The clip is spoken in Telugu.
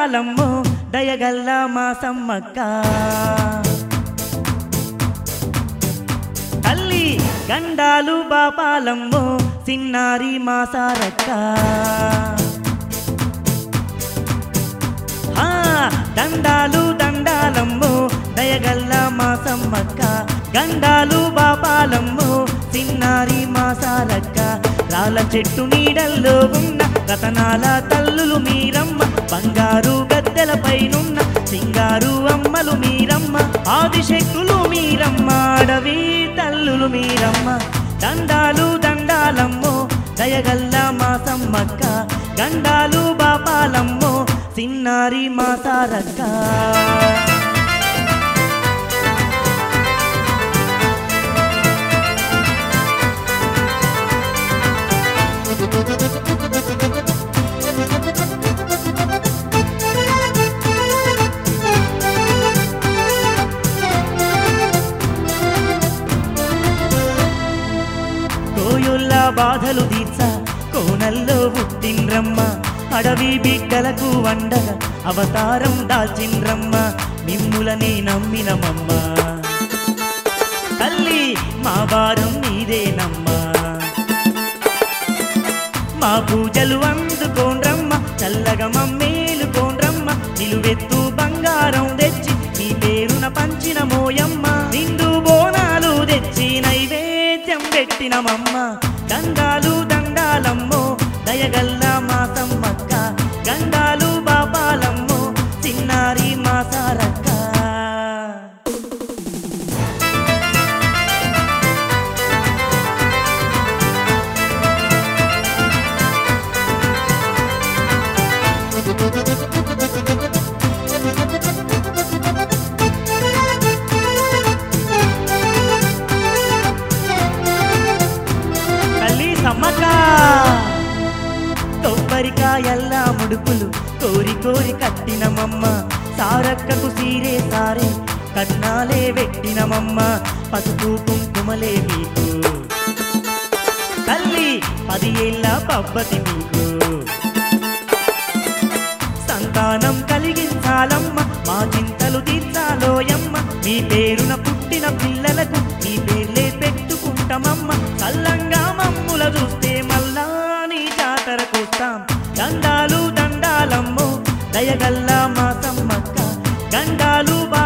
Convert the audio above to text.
దండాలమ్మో దయగల్ల మా సమ్మక్క తల్లి గండాలు బాపాలమ్మో సిన్నారి మా సారక్క ఆ, దండాలు దండాలమ్మో దయగల్ల మా సమ్మక్క గండాలు బాపాలమ్మో సిన్నారి మా సారక్క రాళ్ళ చెట్టు నీడల్లో ఉన్న రతనాల తల్లులు మీరమ్మ బంగారు గద్దెలపైనున్న సింగారు అమ్మలు మీరమ్మ ఆదిశక్తులు మీరమ్మ అడవి తల్లులు మీరమ్మ దండాలు దండాలమ్మో దయగల్ల మా సమ్మక్క గండాలు బాపాలమ్మో సిన్నారి మా సారక్క కోయుల్ల బాధలు తీర్చ కోనల్లో పుట్టిండ్రమ్మ అడవి బిడ్డలకు వండగ అవతారం దాల్చిండ్రమ్మ మిమ్ములని నమ్మినమమ్మ తల్లి మా భారం నీదేనమ్మా మా పూజలు అందుకోండ్రమ్మ చల్లగా మమ్మేలు కోండ్రమ్మ నిలువెత్తు బంగారం తెచ్చి నీ పేరున పంచిన మోయమ్మ నిండు బోనాలు తెచ్చి నైవేద్యం పెట్టినమమ్మ దండాలు దండాలమ్మో దయగల్ల మా సమ్మక్క గండాలు బాపాలమ్మో చిన్నారి మా సారక్క తల్లి సమ్మక్క కొబ్బరికాయల్లా ముడుపులు కోరి కోరి కట్టినమమ్మ సారక్కకు సీరే సారే కట్నాలే పెట్టినమమ్మ పసుపు కుంకుమలే మీకు తల్లి పది ఏళ్ళ పబ్బతి మీకు సంతానం కలిగించాలమ్మ మా చింతలు తీర్చాలోయమ్మ మీ పేరున పుట్టిన పిల్లలకు మీ పేర్లే పెట్టుకుంటామమ్మ చల్లంగా మమ్ముల చూస్తే మళ్ళా నీ జాతరకొస్తాం దండాలు దండాలమ్మో దయగల్లా మా సమ్మక్క గండాలు బా